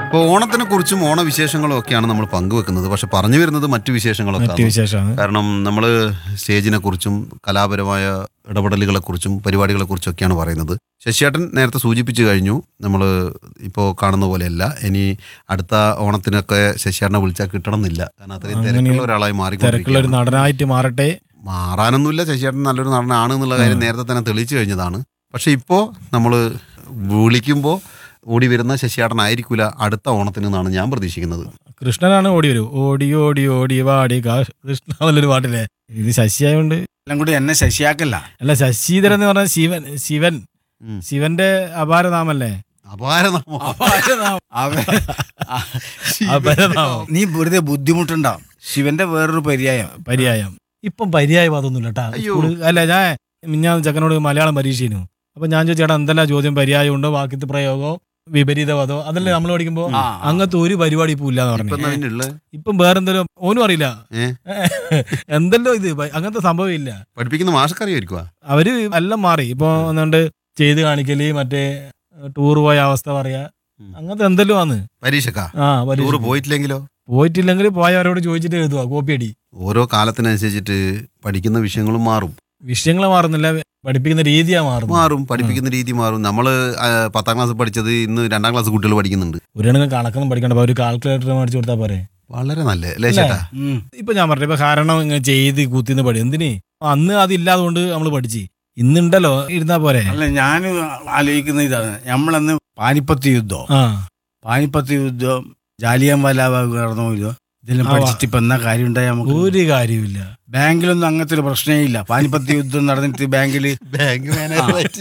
ഇപ്പോൾ ഓണത്തിനെ കുറിച്ചും ഓണവിശേഷങ്ങളും ഒക്കെയാണ് നമ്മൾ പങ്കുവെക്കുന്നത് പക്ഷെ പറഞ്ഞു വരുന്നത് മറ്റു വിശേഷങ്ങളൊക്കെ മറ്റു വിശേഷമാണ് കാരണം നമ്മൾ സ്റ്റേജിനെ കുറിച്ചും കലാപരമായ ഇടപെടലുകളെ കുറിച്ചും പരിപാടികളെ കുറിച്ചും ഒക്കെയാണ് പറയുന്നത് ശശിയേട്ടൻ നേരത്തെ സൂചിപ്പിച്ചു കഴിഞ്ഞു നമ്മൾ ഇപ്പോൾ കാണുന്ന പോലെയല്ല ഇനി അടുത്ത ഓണത്തിനൊക്കെ ശശിയേട്ടനെ വിളിച്ചാൽ കിട്ടണം എന്നില്ല കാരണം അത്രയും അങ്ങനെ തിരക്കുള്ള ഒരാളായി തിരക്കുള്ള ഒരു മാറിക്കൊണ്ടിരിക്കുകയാണ് നടനായിട്ട് മാറട്ടെ മാറാനൊന്നുമില്ല ശശിയേട്ടൻ നല്ലൊരു നടനാണ് എന്നുള്ള കാര്യം നേരത്തെ തന്നെ തെളിയിച്ചു കഴിഞ്ഞതാണ് പക്ഷെ ഇപ്പോൾ നമ്മൾ വിളിക്കുമ്പോൾ ഓടി വരുന്ന ശശിയേട്ടനായിരിക്കില്ല അടുത്ത ഓണത്തിന് എന്നാണ് ഞാൻ പ്രതീക്ഷിക്കുന്നത് കൃഷ്ണനാണ് ഓടി വരും ഓടി ഓടി ഓടി വാടി കാ- കൃഷ്ണ എന്നുള്ളൊരു പാട്ടില്ലേ ഇത് ശശി ആയതുകൊണ്ട് എല്ലാം കൂടി എന്നെ ശശിയാക്കല്ല അല്ല ശശിധരൻ എന്ന് പറഞ്ഞാൽ ശിവൻ ശിവൻ ഉം. ശിവന്റെ അപാരനാമല്ലേ അപാരനാമം അവൻ- അപാരനാമം നീ വെറുതെ ബുദ്ധിമുട്ടുണ്ടാവും ശിവന്റെ വേറൊരു പര്യായം പര്യായം ഇപ്പം പര്യായം അതൊന്നുമില്ല കേട്ടാ അയ്യോ. സ്കൂള് അല്ല ഞാൻ ഞാൻ ചെക്കനോട് മലയാളം പരീക്ഷയിനു അപ്പൊ ഞാൻ ചോദിച്ചേട്ടാ എന്തെല്ലാം ചോദ്യം പര്യായം ഉണ്ടോ വാക്യത്ത് പ്രയോഗമോ വിപരീതവാദോ അതല്ലേ നമ്മൾ പഠിക്കുമ്പോ ആ. അങ്ങനത്തെ ഒരു പരിപാടി ഇപ്പൊ ഇല്ലാന്ന് ഇപ്പൊ പറഞ്ഞു അതിനുള്ള ഇപ്പം വേറെന്തെങ്കിലും ഓനും അറിയില്ല ഏ? എന്തല്ലോ ഇത് ഭ- അങ്ങനത്തെ സംഭവം ഇല്ല പഠിപ്പിക്കുന്ന മാഷക്കറിയായിരിക്കുവാ അവര് എല്ലാം മാറി ഇപ്പൊ ഒന്നുകൊണ്ട് ചെയ്ത് കാണിക്കല് മറ്റേ ടൂർ പോയ അവസ്ഥ പറയാ ഉം. അങ്ങനത്തെ എന്തെല്ലോ ആണ് പരീക്ഷക്കാ ആ ടൂറ് പരീക്ഷ. പോയിട്ടില്ലെങ്കിലോ പോയിട്ടില്ലെങ്കിൽ പോയവരോട് ചോദിച്ചിട്ട് എഴുതുക കോപ്പി അടി ഓരോ കാലത്തിനനുസരിച്ചിട്ട് പഠിക്കുന്ന വിഷയങ്ങളും മാറും വിഷയങ്ങൾ മാറുന്നില്ല പഠിപ്പിക്കുന്ന രീതിയാ മാറുന്നത് മാറും പഠിപ്പിക്കുന്ന രീതി മാറും നമ്മള് ആ, പത്താം ക്ലാസ് പഠിച്ചത് ഇന്ന് രണ്ടാം ക്ലാസ് കുട്ടികൾ പഠിക്കുന്നുണ്ട് ഒരാണെങ്കിൽ കണക്കൊന്നും പഠിക്കണ്ട അപ്പൊ ഒരു കാൽക്കുലേറ്റർ മേടിച്ചു കൊടുത്താൽ പോരെ വളരെ നല്ല അല്ലേ അല്ലേ? ചേട്ടാ ഉം. ഇപ്പൊ ഞാൻ പറഞ്ഞു ഇപ്പൊ കാരണം ഇങ്ങനെ ചെയ്ത് കുത്തിന്ന് പഠി എന്തിന് അന്ന് അതില്ലാതുകൊണ്ട് നമ്മൾ പഠിച്ച് ഇന്നുണ്ടല്ലോ ഇരുന്നാ പോരെ അല്ല ഞാൻ ആലോചിക്കുന്ന ഇതാണ് നമ്മളന്ന് പാനിപ്പത്ത് യുദ്ധം ആ പാനിപ്പത്ത് യുദ്ധം ജാലിയൻ വാലാബാഗ് നടന്നോ ഇതോ ഇതെല്ലാം ആ, പഠിച്ചിട്ട് ഇപ്പൊ എന്നാ കാര്യം ഉണ്ടായി നമുക്ക് ഒരു കാര്യമില്ല ബാങ്കിലൊന്നും അങ്ങനത്തെ ഒരു പ്രശ്നമേ ഇല്ല പാനിപ്പത്ത് യുദ്ധം നടന്നിട്ട് ബാങ്കില് ബാങ്ക് മാനേജറായിട്ട്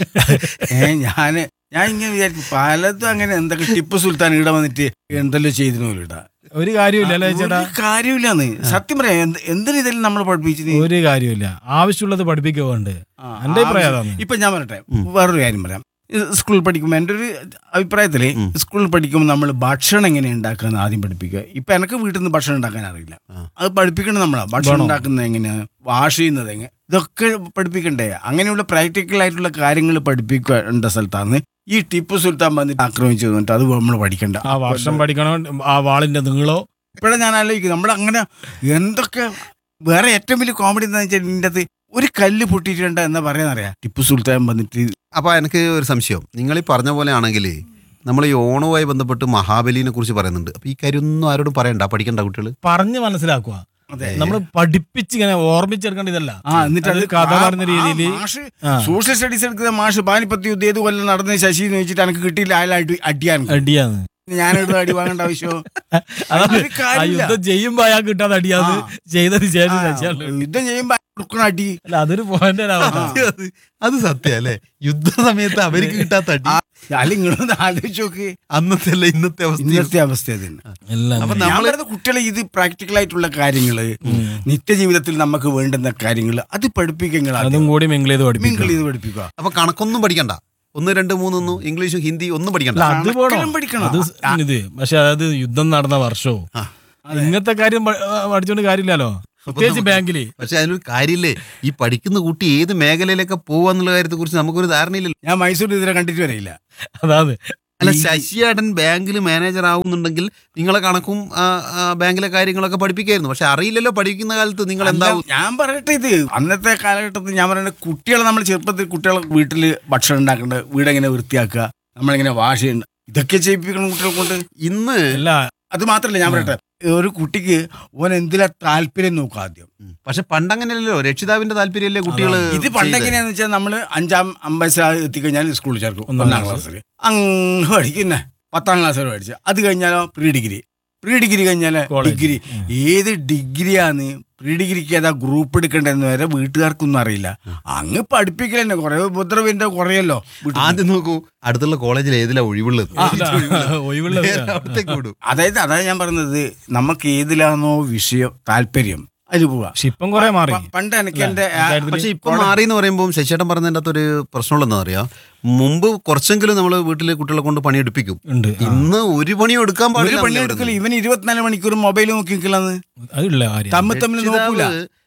ഏ ഞാന് ഞാൻ ഇങ്ങനെ വിചാരിക്കും പലതും അങ്ങനെ എന്തൊക്കെ ടിപ്പു സുൽത്താൻ ഇവിടെ വന്നിട്ട് എന്തെല്ലോ ചെയ്തിനു ഇടാ ഒരു കാര്യമില്ല അല്ലേ ചേട്ടാ കാര്യമില്ലാന്ന് സത്യം പറയാം എന്ത്- എന്തിനു ഇതെല്ലാം നമ്മൾ പഠിപ്പിച്ചത് ഒരു കാര്യമില്ല ആവശ്യമുള്ളത് പഠിപ്പിക്കുക വേണ്ട എന്റെ അഭിപ്രായം അതാണ് ഇപ്പൊ ഞാൻ പറയട്ടെ ഉം. വേറൊരു കാര്യം പറയാം ഇത് സ്കൂളിൽ പഠിക്കുമ്പോൾ എൻ്റെ ഒരു അഭിപ്രായത്തില് ഉം. സ്കൂളിൽ പഠിക്കുമ്പോൾ നമ്മൾ ഭക്ഷണം എങ്ങനെ ഉണ്ടാക്കുക ആദ്യം പഠിപ്പിക്കുക ഇപ്പൊ എനിക്ക് വീട്ടിൽ നിന്ന് ഭക്ഷണം ഉണ്ടാക്കാൻ അറിയില്ല ആ. അത് പഠിപ്പിക്കണം നമ്മളാ ഭക്ഷണം വേണോ? ഉണ്ടാക്കുന്നത് എങ്ങനെയാണ് വാഷ് ചെയ്യുന്നത് എങ്ങനെ ഇതൊക്കെ പഠിപ്പിക്കണ്ടേ അങ്ങനെയുള്ള പ്രാക്ടിക്കൽ ആയിട്ടുള്ള കാര്യങ്ങൾ പഠിപ്പിക്കേണ്ട സ്ഥലത്താണ് ഈ ടിപ്പു സുൽത്താൻ വന്നിട്ട് ആക്രമിച്ചു എന്നിട്ട് അത് നമ്മൾ പഠിക്കണ്ട ആ വർഷം പഠിക്കണം ആ വാളിന്റെ നീളോ ഇപ്പോഴാണ് ഞാൻ ആലോചിക്കുന്നത് നമ്മൾ അങ്ങനെ എന്തൊക്കെ വേറെ ഏറ്റവും വലിയ കോമഡി എന്താ വെച്ചാൽ ഇതിൻ്റെ അകത്ത് ഒരു കല്ല് പൊട്ടിയിട്ടുണ്ട് എന്നാ പറയാന്നറിയാം ടിപ്പു സുൽത്താൻ വന്നിട്ട് അപ്പൊ എനിക്ക് ഒരു സംശയം നിങ്ങൾ ഈ പറഞ്ഞ പോലെ ആണെങ്കിൽ നമ്മൾ ഈ ഓണവുമായി ബന്ധപ്പെട്ട് മഹാബലിനെ കുറിച്ച് പറയുന്നുണ്ട് അപ്പൊ ഈ കാര്യം ഒന്നും ആരോടും പറയണ്ട പഠിക്കണ്ട കുട്ടികൾ പറഞ്ഞ് മനസ്സിലാക്കുക അതെ. നമ്മൾ പഠിപ്പിച്ച് ഇങ്ങനെ ഓർമ്മിച്ചെടുക്കേണ്ട ഇതല്ല ആ എന്നിട്ട് അത് അത് കഥ ആ- പറഞ്ഞ രീതിയില് ആ മാഷ് ആ. സോഷ്യൽ സ്റ്റഡീസ് എടുക്കുന്ന മാഷ് പാനിപ്പത്തി യുദ്ധം ഏത് കൊല്ലം നടന്ന ശശി എന്ന് വെച്ചിട്ട് എനിക്ക് കിട്ടിയില്ല അയാളായിട്ട് അടിയാൻ അടിയാന്ന് ഞാനിവിടെ അടി വാങ്ങേണ്ട ആവശ്യമോ അതാണ് ഒരു ആ കാര്യമില്ല. യുദ്ധം ചെയ്യുമ്പോ അയാൾ കിട്ടാതെ അടിയാന്ന് ആ. ചെയ്തതിന് ശേഷം ആ, ശശിയാണ് യുദ്ധം ചെയ്യുമ്പോ കൊടുക്കണ അടി അല്ല അതൊരു പോയിന്റ് അത് അത് സത്യം അല്ലേ യുദ്ധ സമയത്ത് അവർക്ക് കിട്ടാത്ത അടി അല്ല നിങ്ങളൊന്ന് ആലോചിച്ച് നോക്ക് അന്നത്തെ അല്ല ഇന്നത്തെ അവസ്ഥ ഇന്നത്തെ അവസ്ഥ തന്നെ എല്ലാം അപ്പൊ ഞാൻ നമ്മള് പറയുന്ന കുട്ടികളെ ഇത് പ്രാക്ടിക്കൽ ആയിട്ടുള്ള കാര്യങ്ങള് നിത്യജീവിതത്തിൽ നമുക്ക് വേണ്ടുന്ന കാര്യങ്ങൾ അത് പഠിപ്പിക്കുക അതും കൂടി മിങ്കിൾ ചെയ്ത് പഠിപ്പിക്കും മിങ്കിൾ ചെയ്ത് പഠിപ്പിക്കുക അപ്പൊ കണക്കൊന്നും പഠിക്കണ്ട ഒന്ന് രണ്ട് മൂന്നൊന്നും ഇംഗ്ലീഷും ഹിന്ദി ഒന്നും പഠിക്കണ്ട അല്ല, അത് പോണോ കണക്കിലും പഠിക്കണം. അത് സ് ഇത് പക്ഷെ അത് യുദ്ധം നടന്ന വർഷവും ആ. ഇങ്ങനത്തെ കാര്യം പ- ആ, പഠിച്ചോണ്ട് കാര്യമില്ലല്ലോ പ്രത്യേകിച്ച് ബാങ്കില് പക്ഷെ അതിനൊരു കാര്യമില്ലേ ഈ പഠിക്കുന്ന കുട്ടി ഏത് മേഖലയിലൊക്കെ പോവാന്നുള്ള കാര്യത്തെ കുറിച്ച് നമുക്കൊരു ധാരണയില്ലല്ലോ ഞാൻ മൈസൂർ ഇതിനെ കണ്ടിട്ട് വരില്ല അതാണ് അല്ല ശശിയേടൻ ബാങ്കിൽ മാനേജർ ആവുന്നുണ്ടെങ്കിൽ നിങ്ങളെ കണക്കും ആ, ആ, ബാങ്കിലെ കാര്യങ്ങളൊക്കെ പഠിപ്പിക്കായിരുന്നു പക്ഷെ അറിയില്ലല്ലോ പഠിക്കുന്ന കാലത്ത് നിങ്ങൾ എന്താവും ഞാൻ പറയട്ടെ ഇത് അന്നത്തെ കാലഘട്ടത്തിൽ ഞാൻ പറയുന്നത് കുട്ടികളെ നമ്മൾ ചെറുപ്പത്തിൽ കുട്ടികളെ വീട്ടിൽ ഭക്ഷണം ഉണ്ടാക്കേണ്ടത് വീടെങ്ങനെ വൃത്തിയാക്കുക നമ്മളിങ്ങനെ വാഷ് ചെയ്യണ്ട ഇതൊക്കെ ചെയ്യിപ്പിക്കണം കുട്ടികളെ കൊണ്ട് ഇന്ന് അല്ല അത് മാത്രമല്ല ഞാൻ പറയട്ടെ ഒരു കുട്ടിക്ക് ഓൻ എന്തിലാ താല്പര്യം നോക്കുക ആദ്യം പക്ഷെ പണ്ടങ്ങനെയല്ലോ രക്ഷിതാവിന്റെ താല്പര്യമല്ലേ കുട്ടികള് ഇത് പണ്ടെങ്ങനെയാന്ന് വെച്ചാൽ നമ്മൾ അഞ്ചാം അമ്പത് എത്തിക്കഴിഞ്ഞാൽ സ്കൂളിൽ ചേർക്കും ഒന്നാം ഒന്നാം ക്ലാസ്. ക്ലാസ്സിൽ അങ്ങ് പഠിക്കുന്നേ പത്താം ക്ലാസ് വരെ പഠിച്ചു അത് കഴിഞ്ഞാലോ പ്രീ ഡിഗ്രി പ്രീ ഡിഗ്രി കഴിഞ്ഞാലോ College. ഡിഗ്രി ഏത് ഡിഗ്രിയാന്ന് പ്രീ ഡിഗ്രിക്ക് ഏതാ ഗ്രൂപ്പ് എടുക്കേണ്ടതെന്ന് വരെ വീട്ടുകാർക്കൊന്നും അറിയില്ല അങ്ങ് പഠിപ്പിക്കൽ തന്നെ കുറെ ഉപദ്രവിന്റെ കുറയല്ലോ വീട്ടിൽ. ആദ്യം നോക്കൂ അടുത്തുള്ള കോളേജിൽ ഏതിലാ ഒഴിവുള്ളത് ഒഴിവുള്ള നേരെ അവിടത്തേക്ക് വിടും അതായത് അതായത് ഞാൻ പറഞ്ഞത് നമുക്ക് ഏതിലാണോ വിഷയം താല്പര്യം അതിൽ പോവാ പക്ഷെ ഇപ്പം കൊറേ മാറി പ- പണ്ട് എനിക്ക് എന്റെ ആ, രണ്ടായിരത്തി പക്ഷെ ഇപ്പൊ മാറി എന്ന് പറയുമ്പോൾ ശശിയേട്ടൻ പറഞ്ഞതിന്റെ അകത്തൊരു പ്രശ്നമുള്ളതെന്ന് അറിയാം മുമ്പ് കുറച്ചെങ്കിലും നമ്മൾ വീട്ടിലെ കുട്ടികളെ കൊണ്ട് പണിയെടുപ്പിക്കും ഉണ്ട് ഇന്ന് ഒരു പണിയും എടുക്കാൻ ഒരു പാടില്ല പണി എടുക്കല് ഇവൻ ഇരുപത്തിനാല് മണിക്കൂർ മൊബൈൽ നോക്കി നിൽക്കലാന്ന് അതില്ല കാര്യം തമ്മിൽ തമ്മിൽ നോക്കൂല രക്ഷിതാവ്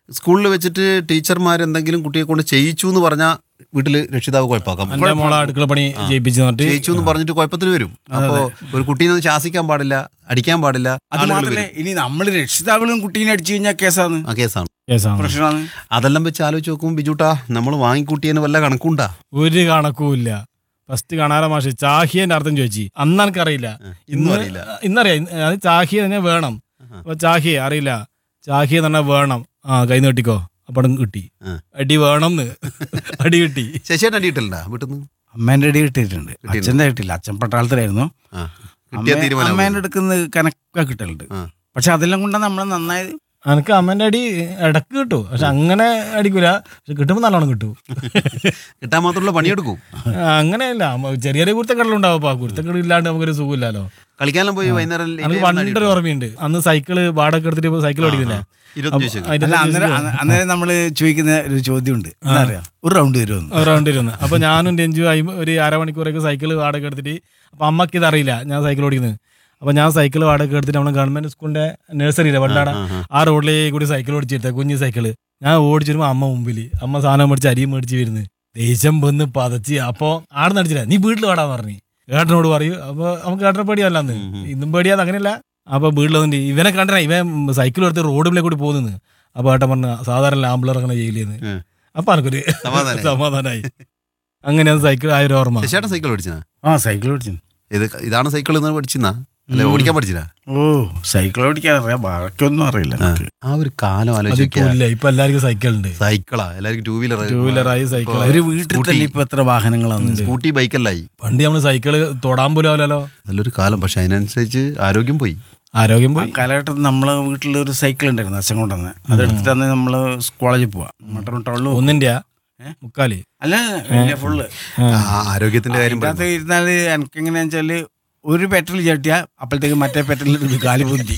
സ്കൂളിൽ വെച്ചിട്ട് ടീച്ചർമാർ എന്തെങ്കിലും കുട്ടിയെ കൊണ്ട് ചെയ്യിച്ചു എന്ന് പറഞ്ഞാൽ വീട്ടിൽ രക്ഷിതാവ് കുഴപ്പമാക്കാം എന്റെ മോളെ അടുക്കള പണി ചെയ്യിപ്പിച്ചു എന്നിട്ട് ചെയ്യിച്ചു എന്ന് പറഞ്ഞിട്ട് കുഴപ്പത്തിന് വരും അപ്പോ ഒരു കുട്ടീനെ ഒന്ന് ശാസിക്കാൻ പാടില്ല അടിക്കാൻ പാടില്ല അത് ആളുകൾ മാത്രമല്ല വരും. ഇനി നമ്മൾ രക്ഷിതാക്കളും കുട്ടീനെ അടിച്ചു കഴിഞ്ഞാൽ കേസാണ് ആ കേസാണ് കേസാണ് പ്രശ്നമാണ് അതെല്ലാം വെച്ച് ആലോചിച്ച് നോക്കുമ്പോൾ ബിജുട്ടാ നമ്മൾ വാങ്ങിക്കൂട്ടിയതിന് വല്ല കണക്കുണ്ടാ ഒരു കണക്കുമില്ല ഫസ്റ്റ് കാണാറ മാഷ് ചാഹിയന്റെ അർത്ഥം ചോദിച്ചു അന്ന് എനിക്കറിയില്ല ഇന്നും അറിയില്ല ഇന്നറിയാം ഇന്ന് അത് ചാഹിയ തന്നെ വേണം അപ്പൊ ചാഹിയ അറിയില്ല ചാഹിയ തന്നെ വേണം ആ കൈ നീട്ടിക്കോ അപ്പം കിട്ടി ആ. അടി വേണം അടി കിട്ടി ശശിയേട്ടൻ അടിയിട്ടില്ല വീട്ടിൽ നിന്ന് അമ്മേന്റെ അടി കിട്ടിയിട്ടുണ്ട് അച്ഛന്റെ കിട്ടില്ല അച്ഛൻ പട്ടാളത്തിലായിരുന്നു ആ കിട്ടിയ അമ്മേ- തീരുമാനം അമ്മേന്റെ അടുക്കുന്ന കണക്ക കിട്ടലുണ്ട് ആ. പക്ഷെ അതെല്ലാം കൊണ്ടാണ് നമ്മളെ നന്നായത് എനിക്ക് അമ്മന്റെ അടി ഇടക്ക് കിട്ടും പക്ഷെ അങ്ങനെ അടിക്കൂല പക്ഷെ കിട്ടുമ്പോൾ നല്ലോണം കിട്ടും കിട്ടാൻ മാത്രമുള്ള പണിയെടുക്കും അങ്ങനെയല്ല അമ്മ ചെറിയ ചെറിയ കുരുത്തക്കടലുണ്ടാവും ആ കുരുത്തക്കട ഇല്ലാണ്ട് നമുക്കൊരു സുഖമില്ലല്ലോ കളിക്കാനെല്ലാം പോയി വൈകുന്നേരം late നമുക്ക് ആയി വന്ന് പണ്ടൊരു ഓർമ്മയുണ്ട് അന്ന് സൈക്കിള് വാടക എടുത്തിട്ട് സൈക്കിൾ ഓടിക്കുന്നില്ലേ ഇരുപത്തഞ്ച് വയസ്സൊക്കെ. അതിന്റെ അല്ല അന്നേരം അന്ന- അന്നേരം നമ്മള് ചോദിക്കുന്ന ഒരു ചോദ്യമുണ്ട് എന്താ അറിയാം ഒരു റൗണ്ട് വരുമെന്ന് റൗണ്ട് ഇരുന്ന് അപ്പൊ ഞാനും രഞ്ജു ആയി ഒരു അരമണിക്കൂറൊക്കെ സൈക്കിൾ വാടക എടുത്തിട്ട് അപ്പൊ അമ്മക്ക് ഇത് അറിയില്ല ഞാൻ സൈക്കിൾ ഓടിക്കുന്നത് അപ്പൊ ഞാൻ സൈക്കിൾ വാടക എടുത്തിട്ട് നമ്മുടെ ഗവൺമെന്റ് സ്കൂളിന്റെ നഴ്സറിയിലെ വണ്ടാട ആ, ആ. ആ റോഡിലേക്ക് കൂടി സൈക്കിൾ ഓടിച്ചിട്ട് കുഞ്ഞു സൈക്കിള് ഞാൻ ഓടിച്ചു വരുമ്പോ അമ്മ മുമ്പിൽ അമ്മ സാധനം മേടിച്ച് അരിയും മേടിച്ച് വരുന്നു ദേഷ്യം വന്ന് പതച്ച് അപ്പൊ ആടെ നടിച്ചില്ല നീ വീട്ടിൽ വാടാന്ന് പറഞ്ഞു ഏട്ടനോട് പറയൂ അപ്പൊ നമുക്ക് ഏട്ടനെ പേടിയല്ലാന്ന് ഉം, ഉം. ഇന്നും പേടിയാന്ന് അങ്ങനെയല്ല അപ്പൊ വീട്ടിൽ വന്നിട്ട് ഇവനെ കണ്ടാ ഇവൻ സൈക്കിൾ എടുത്ത് റോഡിലെ കൂടി പോകുന്നു അപ്പൊ ഏട്ടൻ പറഞ്ഞു സാധാരണ ആമ്പിളർ അങ്ങനെ ചെയ്യില്ലെന്ന് ഉം. അപ്പൊ എനിക്കൊരു സമാധാനായി. സമാധാനായി അങ്ങനെ സൈക്കിൾ ആയൊരു ഓർമ്മ ശശിയേട്ടൻ സൈക്കിൾ പഠിച്ചാ ആ സൈക്കിൾ ഓടിച്ചു ഇത് ഇതാണ് സൈക്കിൾ എന്ന് പഠിച്ചിന്നാ അല്ലെ ഉം. ഓടിക്കാൻ പഠിച്ചില്ല ഓ സൈക്കിൾ ഓടിക്കാൻ അറിയാം ബാക്കിയൊന്നും അറിയില്ല നമുക്ക്. ആ ഒരു കാലം അതിപ്പോ ആലോചിക്കുക ഇല്ല ഇപ്പൊ എല്ലാവർക്കും സൈക്കിൾ ഉണ്ട് സൈക്കിളാ എല്ലാവർക്കും ടൂ വീലർ ടൂ വീലറായി സൈക്കിൾ ഒരു വീട്ടിൽ തന്നെ ഇപ്പൊ എത്ര വാഹനങ്ങളാണ് സ്കൂട്ടി ബൈക്കെല്ലായി പണ്ട് നമ്മള് സൈക്കിള് തൊടാൻ പോലും ആവില്ലല്ലോ നല്ലൊരു കാലം പക്ഷെ അതിനനുസരിച്ച് ആരോഗ്യം പോയി ആരോഗ്യം ആ പോയി കാലഘട്ടത്തിൽ നമ്മളെ വീട്ടിൽ ഒരു സൈക്കിൾ ഉണ്ടായിരുന്നു അച്ഛൻ കൊണ്ടുവന്ന് അതെടുത്തിട്ട് അന്ന് നമ്മള് കോളേജിൽ പോവാ മട്ടൺ ടൗണിൽ ഒന്നിന്റെ ഏ? മുക്കാല് അല്ല ഇല്ല, ഫുള്ള് ആ. ആ, ആരോഗ്യത്തിന്റെ കാര്യം അതിനകത്ത് ഇരുന്നാല് എനിക്ക് എങ്ങനെയാന്ന് വെച്ചാല് ഒരു പെട്രോൾ ചട്ടിയാ അപ്പോഴത്തേക്ക് മറ്റേ പെട്രോളിൽ കാല് പൊന്തി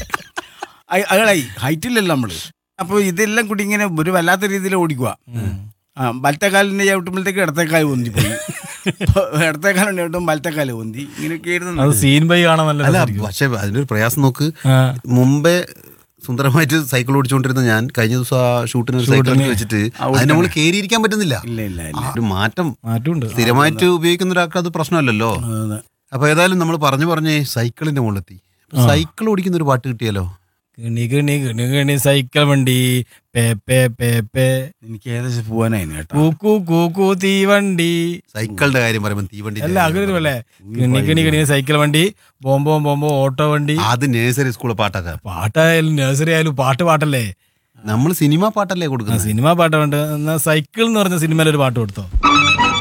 അയാളായി ഹൈറ്റ് ഇല്ലല്ലോ നമ്മള് അപ്പൊ ഇതെല്ലാം കൂടി ഇങ്ങനെ ഒരു വല്ലാത്ത രീതിയിൽ ഓടിക്കുക ആ വലത്തേക്കാലിനെ ചവിട്ടുമ്പോഴത്തേക്ക് ഇടത്തേക്കാല് പൊന്തി പോയി ഇടത്തേക്കാലുണ്ട് ചവിട്ടും വലത്തേക്കാല് പൊന്തി ഇങ്ങനെയൊക്കെ അത് ആയിരുന്നു സീൻ ബൈ കാണാൻ നല്ല അല്ല രസമായിരിക്കും. പക്ഷെ അതിനൊരു പ്രയാസം നോക്ക് ആ. മുമ്പേ സുന്ദരമായിട്ട് സൈക്കിൾ ഓടിച്ചുകൊണ്ടിരുന്ന ഞാൻ കഴിഞ്ഞ ദിവസം ആ ഷൂട്ടിന് ഒരു സൈക്കിൾ എടുത്ത് വെച്ചിട്ട് അതിന്റെ മുകളിൽ കയറിയിരിക്കാൻ പറ്റുന്നില്ല ഇല്ല ഇല്ല ഇല്ല ആ ഒരു മാറ്റം മാറ്റമുണ്ട് സ്ഥിരമായിട്ട് ഉപയോഗിക്കുന്ന ഒരാൾക്ക് അത് പ്രശ്നമല്ലല്ലോ അതെ. അപ്പൊ ഏതായാലും നമ്മൾ പറഞ്ഞു പറഞ്ഞേ സൈക്കിളിന്റെ മുകളിലെത്തി അപ്പൊ സൈക്കിൾ ഓടിക്കുന്ന ഒരു പാട്ട് കിട്ടിയാലോ കിണി കിണി കിണി കിണി സൈക്കിൾ വണ്ടി പേ പേ പേ പേ എനിക്ക് ഏകദേശം പോവാനായിരുന്നു കേട്ടോ കൂക്കു കൂക്കു തീവണ്ടി സൈക്കിളിന്റെ കാര്യം പറയുമ്പോൾ തീവണ്ടി അല്ല അങ്ങനെ അല്ലേ കിണി കിണി കിണി സൈക്കിൾ വണ്ടി ബോംബോ ബോംബോ ഓട്ടോ വണ്ടി അത് നേഴ്സറി സ്കൂളിലെ പാട്ടൊക്കെ പാട്ടായാലും നഴ്സറി ആയാലും പാട്ട് പാട്ടല്ലേ നമ്മൾ സിനിമ പാട്ടല്ലേ ആ കൊടുക്കുന്നത് സിനിമ പാട്ട് വേണ്ട എന്നാ സൈക്കിൾ എന്ന് പറഞ്ഞ സിനിമയിൽ ഒരു പാട്ട് കൊടുത്തോ